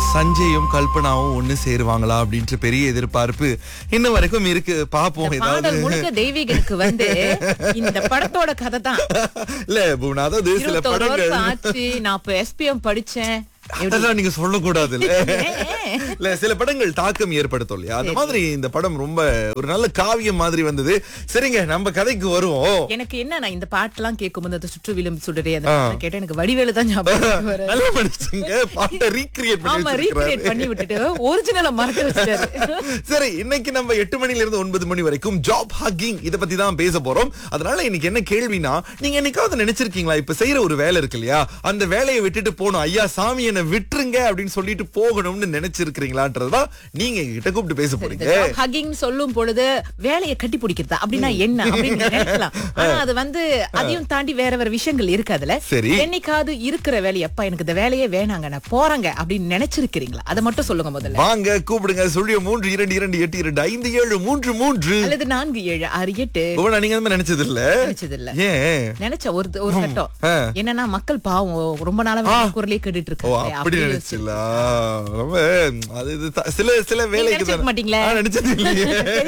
சஞ்சயும் கல்பனாவும் ஒண்ணு சேருவாங்களா அப்படின்ற பெரிய எதிர்பார்ப்பு இன்ன வரைக்கும் இருக்கு பாப்போம் இந்த பாடல் ஏதாவது முழுக்க தெய்வீகனுக்கு வந்து இந்த படத்தோட கதை தான் இல்ல பூனா அதாவது சில இருபத்தோரு படங்கள் வருஷம் ஆச்சு நான் இப்ப எஸ்பிஎம் படிச்சேன் அதெல்லாம் நீங்க சொல்லக்கூடாது ஏன்? இல்ல சில படங்கள் தாக்கம் ஏற்படுத்தும் இல்லையா அந்த மாதிரி இந்த படம் ரொம்ப ஒரு நல்ல காவியம் மாதிரி வந்தது சரிங்க நம்ம கதைக்கு வருவோம் எனக்கு என்ன நான் இந்த பாட்டெல்லாம் கேட்கும்போது அந்த சுற்று விளிம்பு சுடரே அந்த பாட்டை கேட்டா எனக்கு வடிவேலு தான் ஞாபகம் வரும் நல்லா படிச்சுங்க பாட்டை ரீக்ரியேட் பண்ணி ஆமா வச்சிருக்காரு. ரீக்ரியேட் பண்ணி விட்டுட்டு ஒரிஜினலை மறக்க வச்சிட்டாரு சரி இன்னைக்கு நம்ம எட்டு மணில இருந்து ஒன்பது மணி வரைக்கும் ஜாப் ஹக்கிங் இத பத்தி தான் பேச போறோம் அதனால இன்னைக்கு என்ன கேள்வினா நீங்க என்னைக்காவது நினைச்சிருக்கீங்களா இப்ப செய்யற ஒரு வேலை இருக்கு இல்லையா அந்த வேலையை விட்டுட்டு போகணும் ஐயா சாமி என்ன விட்டுருங்க அப்படின்னு சொல்லிட்டு போகணும்னு நினைச்சிருக்கீங்களான்றதுதான் நீங்க என்கிட்ட கூப்பிட்டு பேச போறீங்க ஹக்கிங் சொல்லும் பொழுது வேலையை கட்டி பிடிக்கிறதா அப்படின்னா என்ன அப்படின்னு நீங்க நினைக்கலாம் ஆனா அது வந்து அதையும் தாண்டி வேற வேற விஷயங்கள் இருக்கு அதுல சரி. என்னைக்காவது இருக்கிற வேலையை அப்பா எனக்கு இந்த வேலையே வேணாங்க நான் போறேங்க அப்படின்னு நினைச்சிருக்கிறீங்களா அதை மட்டும் சொல்லுங்க முதல்ல வாங்க கூப்பிடுங்க சொல்லிய மூன்று இரண்டு இரண்டு எட்டு இரண்டு ஐந்து ஏழு மூன்று மூன்று அல்லது நான்கு ஏழு ஆறு எட்டு புவனா, நீங்க அந்த மாதிரி நினைச்சது இல்ல நினைச்சது இல்ல ஏன் நினைச்ச ஒரு ஒரு கட்டம் ஆ. என்னன்னா மக்கள் பாவம் ரொம்ப நாளா குரலே கேட்டுட்டு ஓ இருக்காங்க அப்படி அப்படி நினைச்சல ரொம்ப அது இது த- சில சில வேலைக்கு நினைச்சிருக்க தான். மாட்டீங்களே? ஆ, நினைச்சது இல்லையே